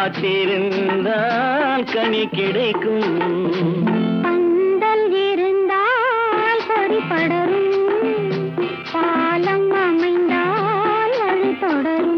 காத்திருந்தால் கனி கிடைக்கும் பந்தல் இருந்தால் கொடி படரும் பாலம் அமைந்தால் வழி தொடரும்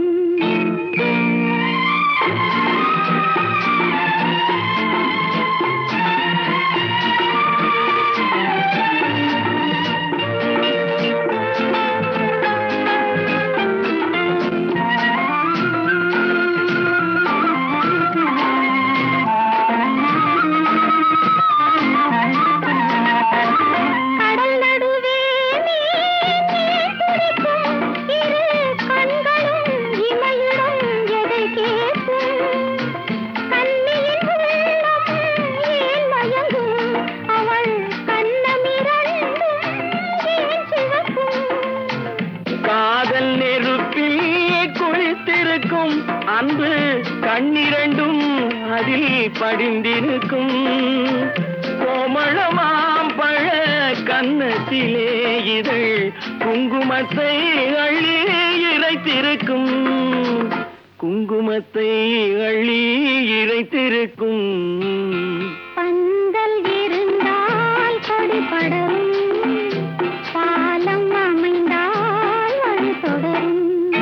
கடல் நடுவே நீர் துடிக்கும் இரு கண்களும் இமையிடம் எதை கேட்கும் கண்ணியின் உள்ளம் ஏன் மயங்கும் அவள் கண்ணமிரண்டும் ஏன் சிவக்கும் காதல் நெருப்பில் குளித்திருக்கும் அன்பு கண்ணிரண்டும் அதில் படிந்திருக்கும் கோமளமாம் பழ கன்னத்திலே இதழ் குங்குமத்தை அள்ளி இறைத்திருக்கும் குங்குமத்தை அள்ளி இறைத்திருக்கும் பந்தல் இருந்தால் கொடி படரும் பாலம் அமைந்தால் வழி தொடரும்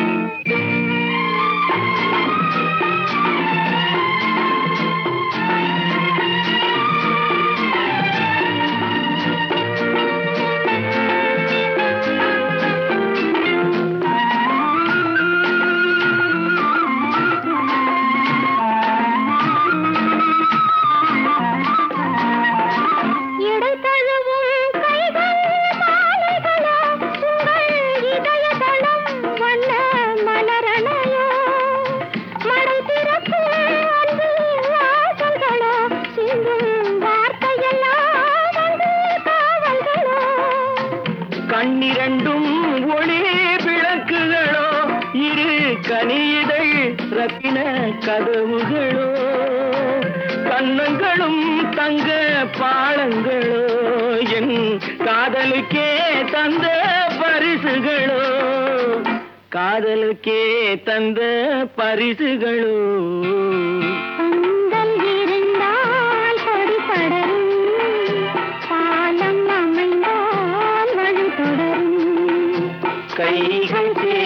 இடை தழுவும் கைகள் மாலைகளோ உங்கள் இதய தளம் வண்ண மலரணையோ மடை திறக்கும் அன்பு வாசல்களோ சிந்தும் வார்த்தையெல்லாம் வந்து காவல்களோ கண்ணிரண்டும் ஒளி விளக்குகளோ இரு கனியிதழ் ரத்தின கதவுகளோ கண்ணங்களும் தங்க பாலங்களோ என் காதலுக்கே தந்த பரிசுகளோ காதலுக்கே தந்த பரிசுகளோ பந்தல் இருந்தால் கொடி படரும் பாலம் அமைந்தால் வழி தொடரும் கைகள் சே